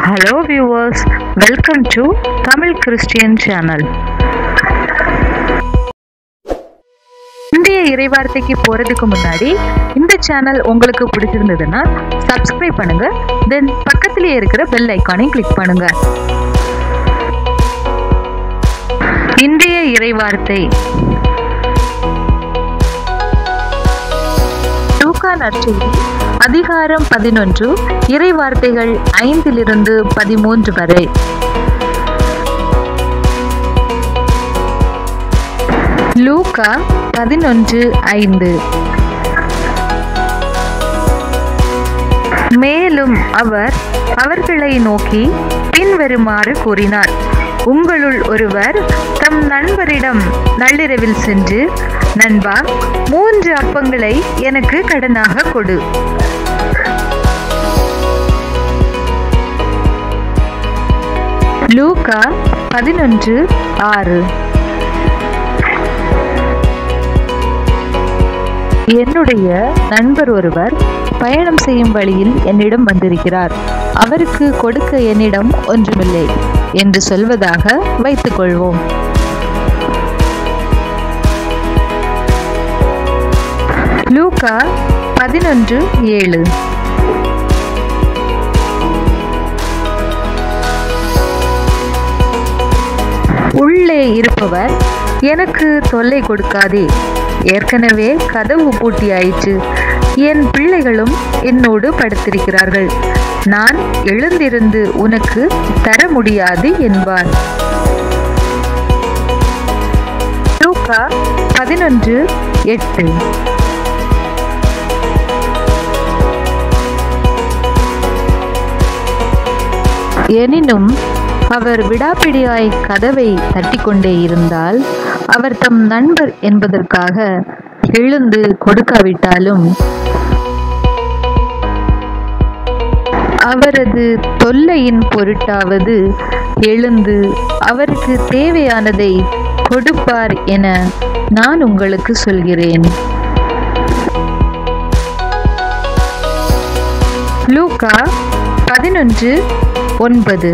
hello viewers welcome to Tamil Christian channel இந்திய இறைவார்த்தைக்கு போறதுக்கு முன்னாடி இந்த சேனல் உங்களுக்கு பிடிச்சிருந்ததுன்னா சப்ஸ்கிரைப் பண்ணுங்க தென் பக்கத்திலேயே இருக்கிற பெல் ஐக்கானையும் கிளிக் பண்ணுங்க இன்றைய இறைவார்த்தை லூக்கா நற்செய்தி அதிகாரம் பதினொன்று இறைவார்த்தைகள் ஐந்திலிருந்து பதிமூன்று வரை லூக்கா பதினொன்று ஐந்து மேலும் அவர் அவர்களை நோக்கி பின்வருமாறு கூறினார் உங்களுள் ஒருவர் தம் நண்பரிடம் நள்ளிரவில் சென்று நண்பா மூன்று அப்பங்களை எனக்கு கடனாக கொடு லூகா பதினொன்று ஆறு என்னுடைய நண்பர் ஒருவர் பயணம் செய்யும் வழியில் என்னிடம் வந்திருக்கிறார் அவருக்கு கொடுக்க என்னிடம் ஒன்றுமில்லை என்று சொல்வதாக வைத்துக்கொள்வோம் லூகா பதினொன்று ஏழு உள்ளே இருப்பவர் எனக்கு தொல்லை கொடுக்காதே ஏற்கனவே கதவு பூட்டியாயிற்று என் பிள்ளைகளும் என்னோடு படுத்திருக்கிறார்கள் நான் எழுந்திருந்து உனக்கு தர முடியாது என்பார் லூக்கா பதினொன்று எட்டு எனினும் அவர் விடாப்பிடியாய் கதவை தட்டிக்கொண்டே இருந்தால் அவர் தம் நண்பர் என்பதற்காக எழுந்து கொடுக்காவிட்டாலும் அவரது தொல்லையின் பொருட்டாவது எழுந்து அவருக்கு தேவையானதை கொடுப்பார் என நான் உங்களுக்கு சொல்கிறேன் லூகா பதினொன்று ஒன்பது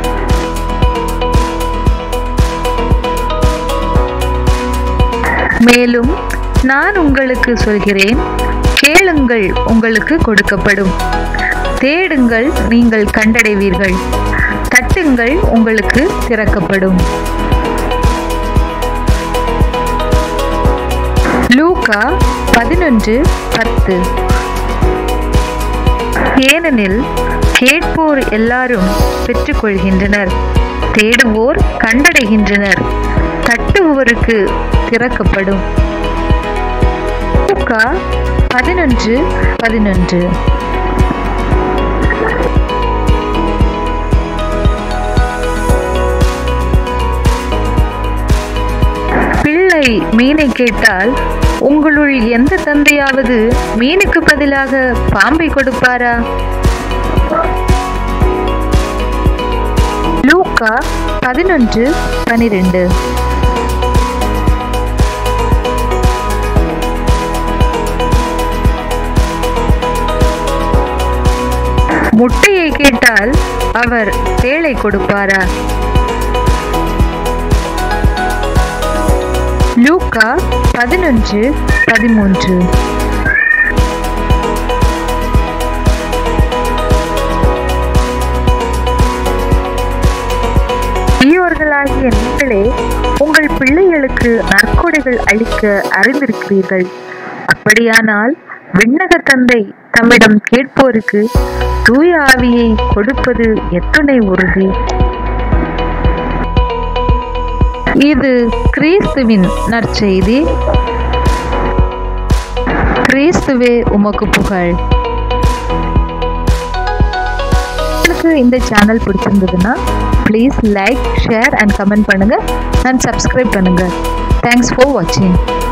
மேலும் நான் உங்களுக்கு சொல்கிறேன் கேளுங்கள் உங்களுக்கு கொடுக்கப்படும் தேடுங்கள் நீங்கள் கண்டடைவீர்கள் தட்டுங்கள் உங்களுக்கு திறக்கப்படும் லூகா பதினொன்று பத்து ஏனெனில் கேட்போர் எல்லாரும் பெற்றுக்கொள்கின்றனர் தேடுவோர் கண்டடைகின்றனர் தட்டுபவருக்கு திறக்கப்படும் லூக்கா பதினொன்று பதினொன்று பிள்ளை மீனை கேட்டால் உங்களுள் எந்த தந்தையாவது மீனுக்கு பதிலாக பாம்பை கொடுப்பாரா லூக்கா பதினொன்று பனிரெண்டு முட்டையை கேட்டால் அவர் தேளை கொடுப்பாரா லூக்கா பதினொன்று பதிமூன்று தீயோர்களாகிய நீங்களே உங்கள் பிள்ளைகளுக்கு நற்கொடைகள் அளிக்க அறிந்திருக்கிறீர்கள் அப்படியானால் விண்ணக தந்தை தம்மிடம் கேட்போருக்கு தூய ஆவியை கொடுப்பது எத்துணை உறுதி இது கிறிஸ்துவின் நற்செய்தி கிறிஸ்துவே உமக்கு புகழ் உங்களுக்கு இந்த சேனல் பிடிச்சிருந்ததுன்னா please like share and comment பண்ணுங்க அண்ட் சப்ஸ்கிரைப் பண்ணுங்க தேங்க்ஸ் ஃபார் வாட்சிங்